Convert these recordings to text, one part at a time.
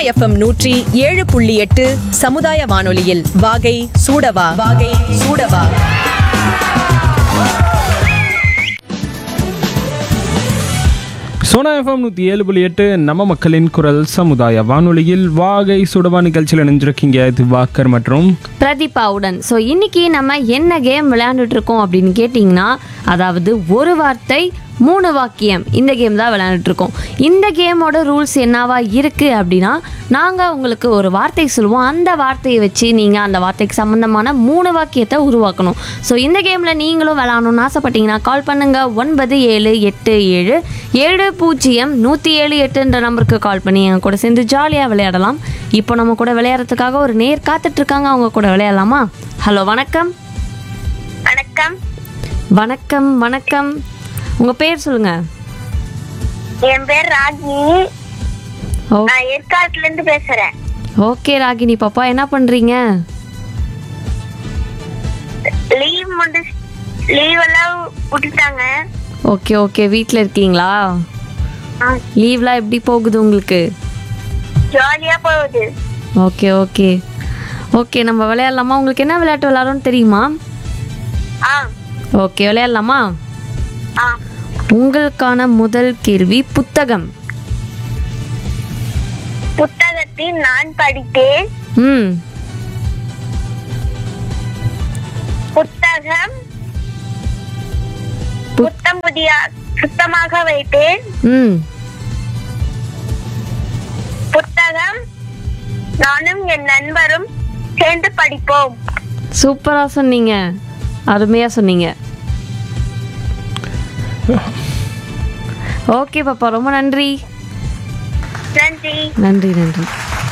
FM நூற்றி ஏழு புள்ளி எட்டு சமுதாய வானொலியில் வாகை சூடவா வாகை சூடவா சோனா எஃப்எம் நூற்றி ஏழு புள்ளி எட்டு நம்ம மக்களின் குரல் சமுதாய வானொலியில் வாகை சுடவா நிகழ்ச்சியில் இணைஞ்சிருக்கீங்க இது வாக்கர் மற்றும் பிரதீபாவுடன் ஸோ இன்னைக்கு நம்ம என்ன கேம் விளையாண்டுட்டு இருக்கோம் அப்படின்னு கேட்டிங்கன்னா அதாவது ஒரு வார்த்தை மூணு வாக்கியம் இந்த கேம் தான் விளையாண்டுட்டு இருக்கோம் இந்த கேமோட ரூல்ஸ் என்னவா இருக்கு அப்படின்னா நாங்கள் உங்களுக்கு ஒரு வார்த்தை சொல்லுவோம் அந்த வார்த்தையை வச்சு நீங்கள் அந்த வார்த்தைக்கு சம்மந்தமான மூணு வாக்கியத்தை உருவாக்கணும் ஸோ இந்த கேமில் நீங்களும் விளையாடணும்னு ஆசைப்பட்டீங்கன்னா கால் பண்ணுங்க ஒன்பது ஏழு எட்டு ஏழு ஏழு பூஜ்ஜியம் நூற்றி ஏழு எட்டுன்ற நம்பருக்கு கால் பண்ணி எங்க கூட சேர்ந்து ஜாலியாக விளையாடலாம் இப்போ நம்ம கூட விளையாடுறதுக்காக ஒரு நேர் காத்துட்டு இருக்காங்க அவங்க கூட விளையாடலாமா ஹலோ வணக்கம் வணக்கம் வணக்கம் வணக்கம் உங்கள் பேர் சொல்லுங்க என் பேர் ராகினி ஓ நான் ஏற்காட்டுல இருந்து பேசுறேன் ஓகே ராகினி பாப்பா என்ன பண்ணுறீங்க லீவ் முடி லீவ் எல்லாம் விட்டுட்டாங்க ஓகே ஓகே வீட்டில் இருக்கீங்களா ஆ, லீவ்லாம் எப்படி போகுது உங்களுக்கு ஜாலியா போகுது ஓகே ஓகே ஓகே நம்ம விளையாடலாமா உங்களுக்கு என்ன விளையாட்டு விளையாடணும்னு தெரியுமா ஆ ஓகே விளையாடலாமா ஆ உங்களுக்கான முதல் கேள்வி புத்தகம் புத்தகத்தில் நான் படித்தேன் ம் புத்தகம் புத்தம் புதிய சுத்தமாக வைத்தேன் ம் புத்தகம் நானும் என் நண்பரும் சேர்ந்து படிப்போம் சூப்பராக சொன்னீங்க அருமையாக சொன்னீங்க ஓகே பாப்பா ரொம்ப நன்றி நன்றி நன்றி நன்றி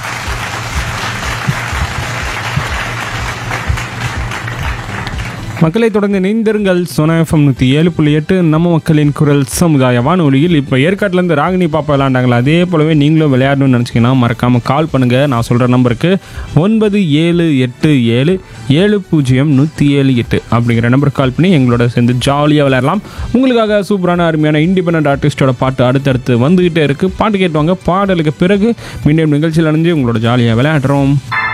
மக்களை தொடர்ந்து இணைந்திருங்கள் சோனா எஃப்எம் நூற்றி ஏழு புள்ளி எட்டு நம்ம மக்களின் குரல் சமுதாய வானொலியில் இப்போ ஏற்காட்டிலேருந்து ராகினி பாப்பா விளையாண்டாங்களா அதே போலவே நீங்களும் விளையாடணும்னு நினச்சிங்கன்னா மறக்காமல் கால் பண்ணுங்கள் நான் சொல்கிற நம்பருக்கு ஒன்பது ஏழு எட்டு ஏழு ஏழு பூஜ்ஜியம் நூற்றி ஏழு எட்டு அப்படிங்கிற நம்பருக்கு கால் பண்ணி எங்களோட சேர்ந்து ஜாலியாக விளையாடலாம் உங்களுக்காக சூப்பரான அருமையான இண்டிபெண்ட் ஆர்டிஸ்டோட பாட்டு அடுத்தடுத்து வந்துக்கிட்டே இருக்குது பாட்டு கேட்டுவாங்க பாடலுக்கு பிறகு மீண்டும் நிகழ்ச்சியில் அணிஞ்சு உங்களோட ஜாலியாக விளையாடுறோம்